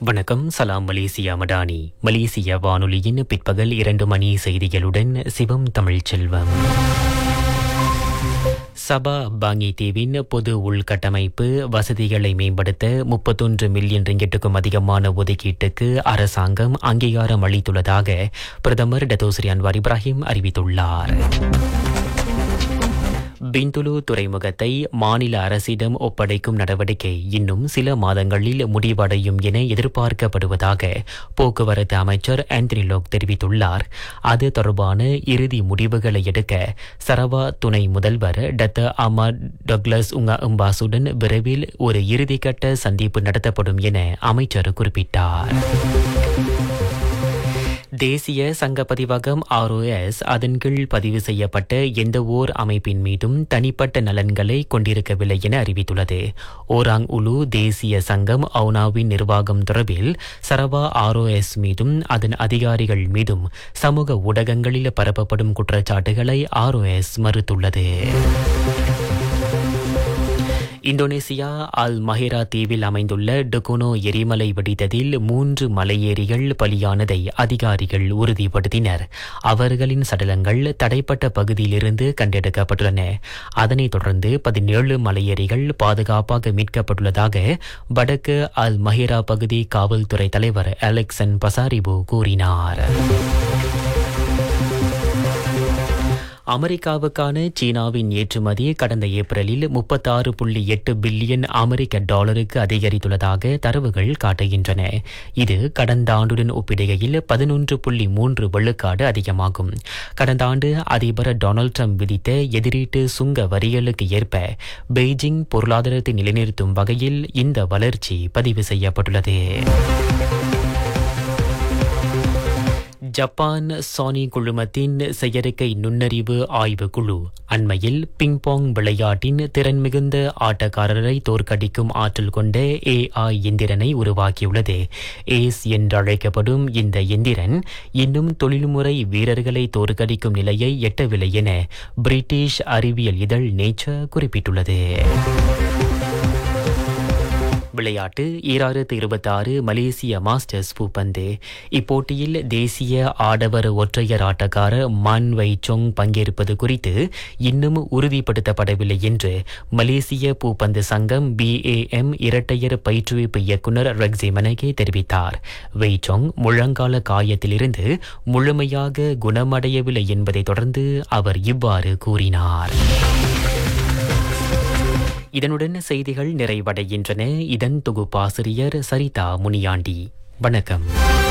வணக்கம் சலாம் மலேசியா மடானி மலேசிய வானொலியின் பிற்பகல் இரண்டு மணி செய்திகளுடன் சிவம் தமிழ் செல்வம் சபா பாங்கி தீவின் பொது உள்கட்டமைப்பு வசதிகளை மேம்படுத்த முப்பத்தொன்று மில்லியன் ரிங்கெட்டுக்கும் அதிகமான ஒதுக்கீட்டுக்கு அரசாங்கம் அங்கீகாரம் அளித்துள்ளதாக பிரதமர் டத்தோஸ்ரீ அன்வார் இப்ராஹிம் அறிவித்துள்ளார் பிந்துலு துறைமுகத்தை மாநில அரசிடம் ஒப்படைக்கும் நடவடிக்கை இன்னும் சில மாதங்களில் முடிவடையும் என எதிர்பார்க்கப்படுவதாக போக்குவரத்து அமைச்சர் ஆந்தனி லோக் தெரிவித்துள்ளார் அது தொடர்பான இறுதி முடிவுகளை எடுக்க சரவா துணை முதல்வர் டத்த அமர் டக்ளஸ் உங்கா உம்பாசுடன் விரைவில் ஒரு இறுதிக்கட்ட சந்திப்பு நடத்தப்படும் என அமைச்சர் குறிப்பிட்டார் தேசிய சங்க பதிவகம் ஆர்ஓஎஸ் அதன் கீழ் பதிவு செய்யப்பட்ட எந்த ஓர் அமைப்பின் மீதும் தனிப்பட்ட நலன்களை கொண்டிருக்கவில்லை என அறிவித்துள்ளது ஓராங் உலு தேசிய சங்கம் அவுனாவின் நிர்வாகம் தொடர்பில் சரவா ஆர்ஓஎஸ் மீதும் அதன் அதிகாரிகள் மீதும் சமூக ஊடகங்களில் பரப்பப்படும் குற்றச்சாட்டுகளை ஆர்ஓஎஸ் மறுத்துள்ளது இந்தோனேசியா அல் மஹிரா தீவில் அமைந்துள்ள டுகுனோ எரிமலை வெடித்ததில் மூன்று மலையேறிகள் பலியானதை அதிகாரிகள் உறுதிப்படுத்தினர் அவர்களின் சடலங்கள் தடைப்பட்ட பகுதியிலிருந்து கண்டெடுக்கப்பட்டுள்ளன அதனைத் தொடர்ந்து பதினேழு மலையேறிகள் பாதுகாப்பாக மீட்கப்பட்டுள்ளதாக வடக்கு அல் மஹிரா பகுதி காவல்துறை தலைவர் அலெக்சன் பசாரிபு கூறினார் அமெரிக்காவுக்கான சீனாவின் ஏற்றுமதி கடந்த ஏப்ரலில் முப்பத்தாறு புள்ளி எட்டு பில்லியன் அமெரிக்க டாலருக்கு அதிகரித்துள்ளதாக தரவுகள் காட்டுகின்றன இது கடந்த ஆண்டுடன் ஒப்பிடுகையில் பதினொன்று புள்ளி மூன்று வெள்ளுக்காடு அதிகமாகும் கடந்த ஆண்டு அதிபர் டொனால்ட் ட்ரம்ப் விதித்த எதிரீட்டு சுங்க வரிகளுக்கு ஏற்ப பெய்ஜிங் பொருளாதாரத்தை நிலைநிறுத்தும் வகையில் இந்த வளர்ச்சி பதிவு செய்யப்பட்டுள்ளது ஜப்பான் சானி குழுமத்தின் செயற்கை நுண்ணறிவு ஆய்வு குழு அண்மையில் பிங்பாங் விளையாட்டின் திறன் மிகுந்த ஆட்டக்காரரை தோற்கடிக்கும் ஆற்றல் கொண்ட ஏஐ எந்திரனை உருவாக்கியுள்ளது ஏஸ் என்றழைக்கப்படும் இந்த எந்திரன் இன்னும் தொழில்முறை வீரர்களை தோற்கடிக்கும் நிலையை எட்டவில்லை என பிரிட்டிஷ் அறிவியல் இதழ் நேச்சர் குறிப்பிட்டுள்ளது விளையாட்டு ஈராயிரத்து இருபத்தி ஆறு மலேசிய மாஸ்டர்ஸ் பூப்பந்து இப்போட்டியில் தேசிய ஆடவர் ஒற்றையர் ஆட்டக்காரர் மான் வை சொங் பங்கேற்பது குறித்து இன்னும் உறுதிப்படுத்தப்படவில்லை என்று மலேசிய பூப்பந்து சங்கம் பிஏஎம் இரட்டையர் பயிற்றுவிப்பு இயக்குநர் ரெக்ஸி மனகே தெரிவித்தார் வெய்சொங் முழங்கால காயத்திலிருந்து முழுமையாக குணமடையவில்லை என்பதை தொடர்ந்து அவர் இவ்வாறு கூறினார் இதனுடன் செய்திகள் நிறைவடைகின்றன இதன் தொகுப்பாசிரியர் சரிதா முனியாண்டி வணக்கம்